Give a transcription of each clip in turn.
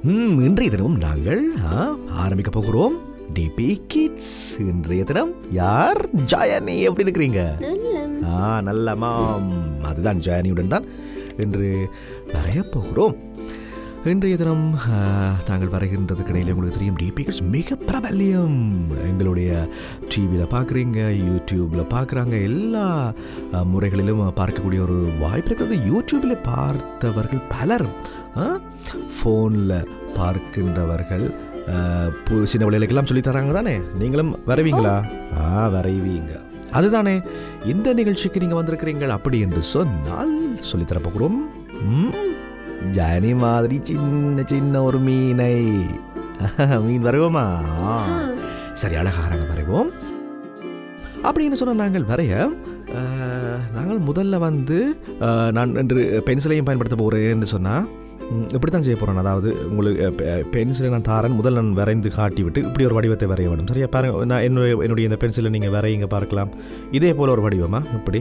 ம் இன்றைய தினமும் நாங்கள் ஆ, ஆரம்பிக்க போகிறோம் டிபி கிட்ஸ் இன்றைய தினம் யார் ஜாயனி எப்படி இருக்கிறீங்க ஆ நல்லமாம் அதுதான் ஜாயனியுடன் தான் இன்று வரைய போகிறோம் இன்றைய தினம் ஆ, நாங்கள் வரைகின்றதுக்கு இடையில உங்களுக்கு தெரியும் டிபிஎஸ் மிக பிரபல்யம் எங்களுடைய டிவியில் பார்க்குறீங்க யூடியூப்பில் பார்க்குறாங்க எல்லா ஆ, முறைகளிலும் பார்க்கக்கூடிய ஒரு வாய்ப்பு இருக்கிறது யூடியூப்பில் பார்த்தவர்கள் பலர் ஃபோனில் பார்க்கின்றவர்கள் ஆ, பு- சின்ன பிள்ளைகளுக்கெல்லாம் சொல்லித் தராங்க தானே நீங்களும் வரைவீங்களா ஆ வரைவீங்க அதுதானே இந்த நிகழ்ச்சிக்கு நீங்கள் வந்திருக்கிறீங்க அப்படி என்று சொன்னால் சொல்லித்தரப் போகிறோம் ம், ஜானி மாதிரி சின்ன சின்ன ஒரு மீனை மீன் வரைவோமா ஆ. சரி அழகாக வரைவோம் அப்படின்னு சொன்ன நாங்கள் வரைய அஹ், நாங்கள் முதல்ல வந்து அஹ், நான் என்று பென்சிலையும் பயன்படுத்த போகிறேன்னு சொன்னால் இப்படி தான் செய்ய போகிறேன் அதாவது உங்களுக்கு பென்சிலை நான் தாரேன் முதல் நான் வரைந்து காட்டி விட்டு இப்படி ஒரு வடிவத்தை வரைய வேண்டும் சரியா பாருங்க நான் என்னுடைய என்னுடைய இந்த பென்சிலை நீங்கள் வரையுங்க பார்க்கலாம் இதே போல் ஒரு வடிவமா இப்படி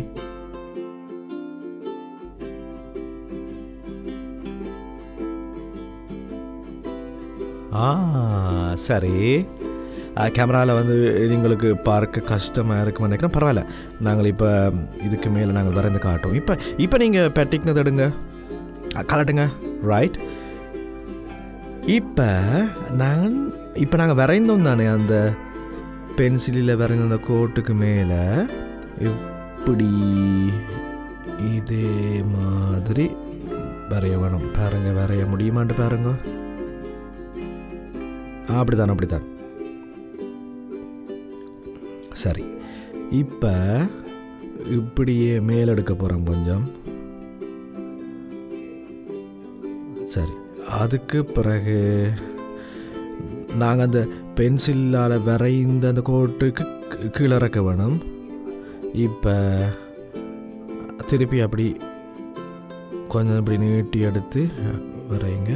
ஆ சரி கேமராவில் வந்து எங்களுக்கு பார்க்க கஷ்டமாக இருக்கும்னு நினைக்கிறேன் பரவாயில்ல நாங்கள் இப்போ இதுக்கு மேலே நாங்கள் வரைந்து காட்டுவோம் இப்போ இப்போ நீங்கள் பெட்டிக்னது எடுங்க அஹ், கலட்டுங்க ரைட் இப்போ நான் இப்போ நாங்கள் வரைந்தோம் தானே அந்த பென்சிலில் வரைந்த அந்த கோட்டுக்கு மேலே இப்படி இதே மாதிரி வரைய வேணும் பாருங்க வரைய முடியுமான்ட்டு பாருங்க ஆ, அப்படித்தான் அப்படித்தான் சரி இப்போ இப்படியே மேலெடுக்க போகிறோம் கொஞ்சம் சரி அதுக்கு பிறகு நாங்கள் அந்த பென்சிலால் வரைந்த அந்த கோட்டுக்கு கீ- கீழே இறக்க வேணும் இப்போ திருப்பி அப்படி கொஞ்சம் இப்படி நீட்டி எடுத்து வரைங்க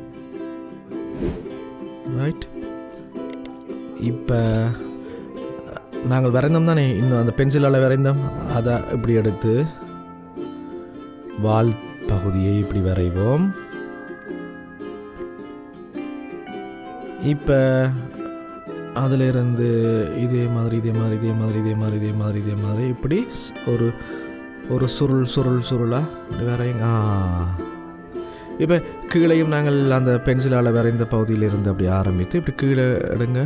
ரைட் இப்போ நாங்கள் வரைந்தோம் தானே இன்னும் அந்த பென்சிலால் வரைந்தோம் அதை இப்படி எடுத்து வால் பகுதியை இப்படி வரைவோம் இப்போ அதிலிருந்து இதே மாதிரி இதே மாதிரி இதே மாதிரி இதே மாதிரி இதே மாதிரி இதே மாதிரி இப்படி ஸ்- ஒரு ஒரு சுருள் சுருள் சுருளாக இப்படி வரையுங்க ஆ இப்போ கீழையும் நாங்கள் அந்த பென்சிலால் வரைந்த பகுதியிலிருந்து அப்படி ஆரம்பித்து இப்படி கீழே எடுங்க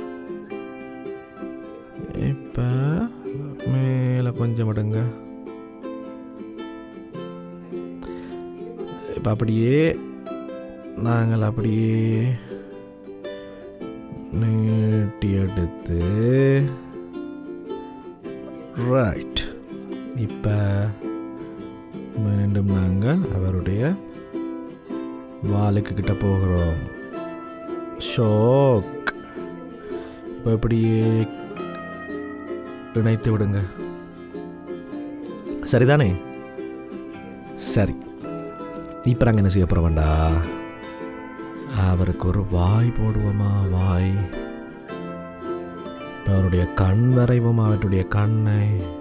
இப்போ மேலே கொஞ்சம் எடுங்க இப்போ அப்படியே நாங்கள் அப்படியே நீட்டி எடுத்து ரைட் இப்போ மீண்டும் நாங்கள் அவருடைய வாலுக்கு கிட்ட போகிறோம் ஷோக் இப்போ இப்படியே இணைத்து விடுங்க சரிதானே சரி இப்போ நாங்கள் என்ன செய்ய போகிறோம்டா அவருக்கு ஒரு வாய் போடுவோமா வாய் இப்ப அவருடைய கண் வரைவோமா அவருடைய கண்ணை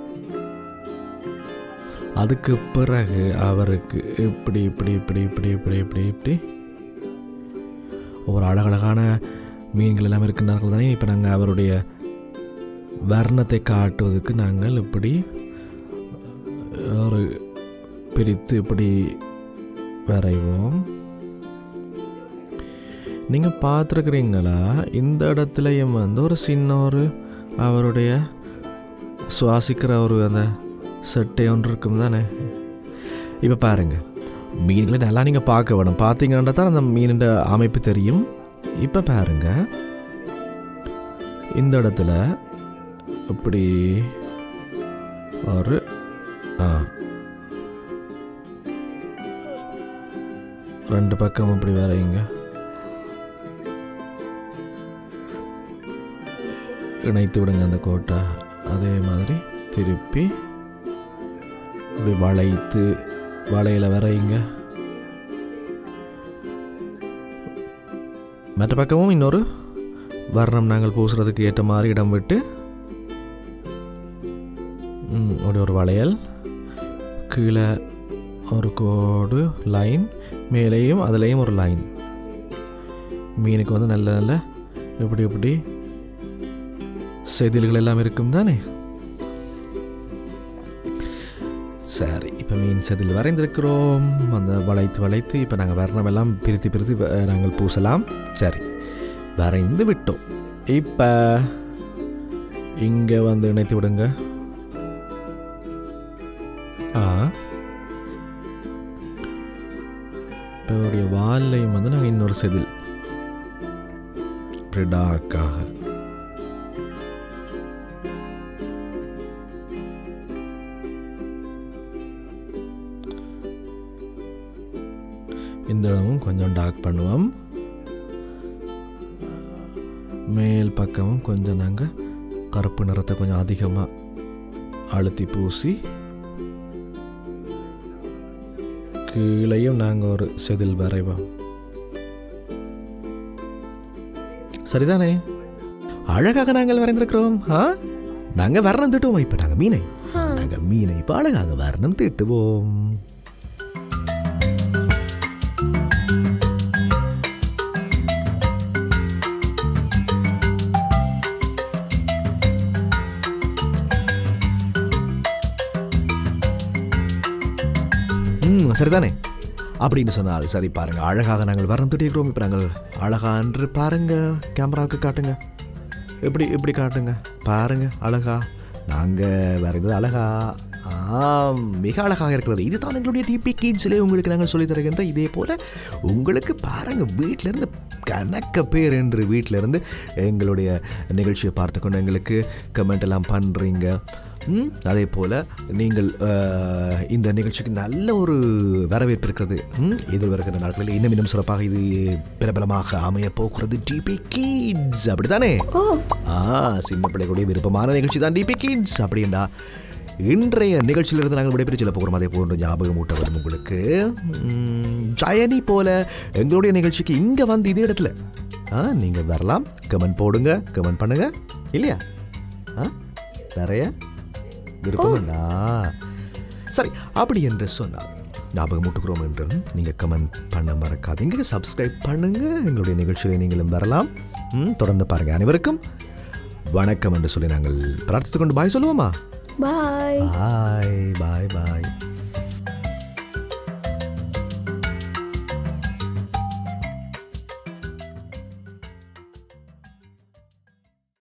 அதுக்கு பிறகு அவருக்கு இப்படி இப்படி இப்படி இப்படி இப்படி இப்படி இப்படி ஒரு அழகழகான மீன்கள் எல்லாம் இருக்கின்றார்கள் தானே இப்போ நாங்கள் அவருடைய வர்ணத்தை காட்டுவதற்கு நாங்கள் இப்படி ஒரு பிரித்து இப்படி வரைவோம் நீங்கள் பார்த்துருக்குறீங்களா இந்த இடத்துலையும் வந்து ஒரு சின்ன ஒரு அவருடைய சுவாசிக்கிற ஒரு அந்த செட்டை ஒன்று இருக்கும் தானே இப்போ பாருங்க மீன்களை நல்லா நீங்கள் பார்க்க வேணும் பார்த்தீங்கன்னா தான் அந்த மீனின் அமைப்பு தெரியும் இப்போ பாருங்க இந்த இடத்துல இப்படி ஒரு ஆ ரெண்டு பக்கம் இப்படி வரையுங்க இணைத்து விடுங்க அந்த கோட்டை அதே மாதிரி திருப்பி இப்படி வளைத்து வளையல வரையுங்க மற்ற பக்கமும் இன்னொரு வர்ணம் நாங்கள் பூசுறதுக்கு ஏற்ற மாதிரி இடம் விட்டு ம், ஒரு ஒரு வளையல் கீழே ஒரு கோடு லைன் மேலேயும் அதுலேயும் ஒரு லைன் மீனுக்கு வந்து நல்ல நல்ல எப்படி எப்படி செதில்கள் எல்லாம் இருக்கும் தானே சரி இப்போ மீன் செதில் வரைந்திருக்கிறோம் அந்த வளைத்து வளைத்து இப்போ நாங்கள் வர்ணம் எல்லாம் பிரித்து பிரித்து வ- நாங்கள் பூசலாம் சரி வரைந்து விட்டோம் இப்போ இங்கே வந்து இணைத்து விடுங்க ஆ இப்போ அவருடைய வால்லையும் வந்து நாங்கள் இன்னொரு செதில் இப்படி டாக்காக இந்த இடமும் கொஞ்சம் டார்க் பண்ணுவோம் மேல் பக்கமும் கொஞ்சம் நாங்கள் கருப்பு நிறத்தை கொஞ்சம் அதிகமாக அழுத்தி பூசி கீழையும் நாங்கள் ஒரு செதில் வரைவோம் சரிதானே அழகாக நாங்கள் வரைந்திருக்கிறோம் ஆ நாங்கள் வர்ணம் திட்டுவோம் இப்போ நாங்கள் மீனை நாங்கள் மீனை இப்போ அழகாக வர்ணம் திட்டுவோம் ம் சரிதானே அப்படின்னு சொன்னால் சரி பாருங்க அழகாக நாங்கள் வரம் திட்டிருக்கிறோம் இப்போ நாங்கள் அழகா என்று பாருங்க கேமராவுக்கு காட்டுங்க எப்படி எப்படி காட்டுங்க பாருங்க அழகா நாங்கள் வரைந்தது அழகா ஆம் மிக அழகாக இருக்கிறது இதுதான் எங்களுடைய டிபி கிட்ஸ்லேயே உங்களுக்கு நாங்கள் சொல்லித் தருகின்ற இதே போல் உங்களுக்கு பாருங்கள் வீட்டிலேருந்து கணக்க பேர் என்று வீட்டிலேருந்து எங்களுடைய நிகழ்ச்சியை பார்த்து கொண்டு எங்களுக்கு கமெண்ட் எல்லாம் பண்ணுறீங்க ம், அதே போல் நீங்கள் அஹ், இந்த நிகழ்ச்சிக்கு நல்ல ஒரு வரவேற்பு இருக்கிறது ம், எதிர்வருகிற நாட்களில் இன்னும் இன்னும் சிறப்பாக இது பிரபலமாக அமைய போகிறது டிபி கிட்ஸ் அப்படித்தானே ஓ ஆ சின்ன பிள்ளைகளுடைய விருப்பமான நிகழ்ச்சி தான் டிபி கிட்ஸ் அப்படின்னா இன்றைய நிகழ்ச்சியிலிருந்து நாங்கள் விடைபெற்று செல்ல போகிறோம் அதே போன்ற ஞாபகம் ஊட்ட வரும் உங்களுக்கு ம், ஜயனி போல எங்களுடைய நிகழ்ச்சிக்கு இங்கே வந்து இதே இடத்துல ஆ நீங்கள் வரலாம் கமெண்ட் போடுங்க கமெண்ட் பண்ணுங்க இல்லையா ஆ நிறைய விருப்பம்டா சரி அப்படி என்று சொன்னால் ஞாபகம் ஊட்டுகிறோம் என்றும் நீங்கள் கமெண்ட் பண்ண மறக்காதீங்க சப்ஸ்கிரைப் பண்ணுங்க எங்களுடைய நிகழ்ச்சியை நீங்களும் வரலாம் ம், தொடர்ந்து பாருங்க அனைவருக்கும் வணக்கம் என்று சொல்லி நாங்கள் பிரார்த்தித்துக் கொண்டு பாய் சொல்லுவோமா பாய் பாய் பாய் பாய்